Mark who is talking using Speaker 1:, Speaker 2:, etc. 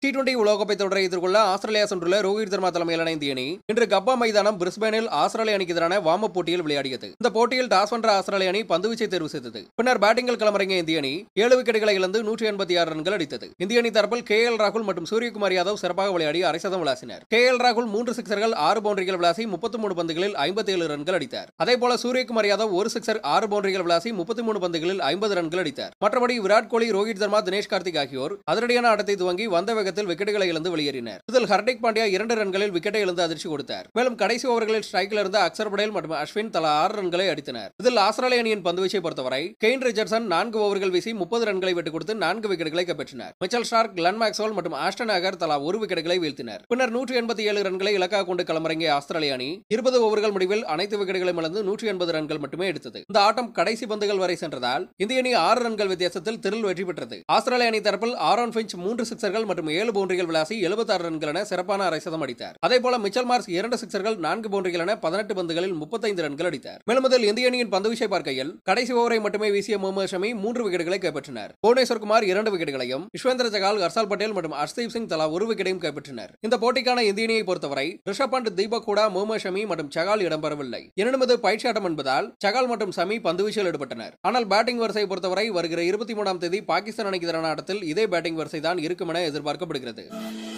Speaker 1: T twenty உலகக்கோப்பை தொடரை எதிர்கொள்ள ஆஸ்திரேலியா சென்றுள்ள ரோஹித் சர்மா தலைமையிலான இந்திய அணி இன்று கப்பா மைதானம் பிரிஸ்பேனில் ஆஸ்திரேலிய அணிக்கு எதிரான வார்ம் அப் போட்டியில் விளையாடியது இந்த போட்டியில் டாஸ் வென்ற ஆஸ்திரேலிய அணி பந்துவீச்சை தேர்வு செய்தது பின்னர் பேட்டிங்கில் களமிறங்கிய இந்திய அணி ஏழு விக்கெட்டுகளை இழந்து நூற்றி எண்பத்தி ஆறு ரன்கள் அடித்தது இந்திய அணி தரப்பில் கே எல் ராகுல் மற்றும் சூரியகுமார் யாதவ் சிறப்பாக விளையாடி அரை சதம் விளாசினர் கே எல் ராகுல் மூன்று சிக்சர்கள் ஆறு பவுண்டரிகள் விளாசி முப்பத்தி மூணு பந்துகளில் ஐம்பத்தி ஏழு ரன்கள் அடித்தார் அதேபோல சூரியகுமார் யாதவ் ஒரு சிக்சர் ஆறு பவுண்டரிகள் விளாசி முப்பத்தி மூணு பந்துகளில் ஐம்பது ரன்கள் அடித்தார் மற்றபடி விராட் கோலி ரோஹித் சர்மா தினேஷ் கார்த்திக் ஆகியோர் அதிரடியான ஆட்டத்தை துவங்கி வந்த வேகத்தில் விக்கெட்டுகளை இழந்து வெளியேறினர் இதில் ஹர்திக் பாண்டியா இரண்டு ரன்களில் விக்கெட்டை இழந்து அதிர்ச்சி கொடுத்தார் மேலும் கடைசி ஓவர்களில் ஸ்ட்ரைக்கில் இருந்த அக்சர் படேல் மற்றும் அஸ்வின் தலா ஆறு ரன்களை அடித்தனர் இதில் ஆஸ்திரேலிய அணியின் பந்துவீச்சை பொறுத்தவரை கெயின் ரிச்சர்சன் நான்கு ஓவர்கள் வீசி முப்பது ரன்களை விட்டுக் கொடுத்து நான்கு விக்கெட்டுகளை கைப்பற்றினர் மிச்சல் ஸ்டார்க் கிளன் மேக்ஸ்வெல் மற்றும் ஆஸ்டன் ஆகர் தலா ஒரு விக்கெட்டுகளை வீழ்த்தினர் பின்னர் நூற்றி எண்பத்தி ஏழு ரன்களை இலக்காக கொண்டு களமிறங்கிய ஆஸ்திரேலிய அணி இருபது ஓவர்கள் முடிவில் அனைத்து விக்கெட்டுகளையும் இழந்து நூற்றி எண்பது ரன்கள் மட்டுமே எடுத்தது இந்த ஆட்டம் கடைசி பந்துகள் வரை சென்றதால் இந்திய அணி ஆறு ரன்கள் வித்தியாசத்தில் திரில் வெற்றி பெற்றது ஆஸ்திரேலிய அணி தரப்பில் ஆரோன் பிஞ்ச் மூன்று சிக்சர்கள் மற்றும் ஏழு பவுண்டரிகள் விளாசி எழுபத்தாறு ரன்கள் என சிறப்பான அரை சதம் அடித்தார் அதே போல மிச்சல் மார்ஸ் இரண்டு சிக்சர்கள் நான்கு பவுண்டரிகள் என பதினெட்டு பந்துகளில் முப்பத்தைந்து ரன்கள் அடித்தார் மேலும் இதில் இந்திய அணியின் பந்துவீச்சை பார்க்கையில் கடைசி ஓவரை மட்டுமே வீசிய முகமது ஷமி மூன்று விக்கெட்டுகளை கைப்பற்றினர் புவனேஸ்வர் குமார் இரண்டு விக்கெட்டுகளையும் யுஷ்வேந்திர ஜகால் ஹர்ஷால் பட்டேல் மற்றும் ஹர்ஷ்தீப் சிங் தலா ஒரு விக்கெட்டையும் கைப்பற்றினர் இந்த போட்டிக்கான இந்திய அணியை பொறுத்தவரை ரிஷப் பண்ட் தீபக் ஹூடா முகமது ஷமி மற்றும் சகால் இடம்பெறவில்லை எனினும் இது பயிற்சி ஆட்டம் என்பதால் சகால் மற்றும் சமி பந்துவீச்சில் ஈடுபட்டனர் ஆனால் பேட்டிங் வரிசையை பொறுத்தவரை வருகிற இருபத்தி மூணாம் தேதி பாகிஸ்தான் அணிக்கு எதிரான ஆட்டத்தில் இதே பேட்டிங் வரிசை தான் இருக்கும் என எதிர்பார்க்கப்படுகிறது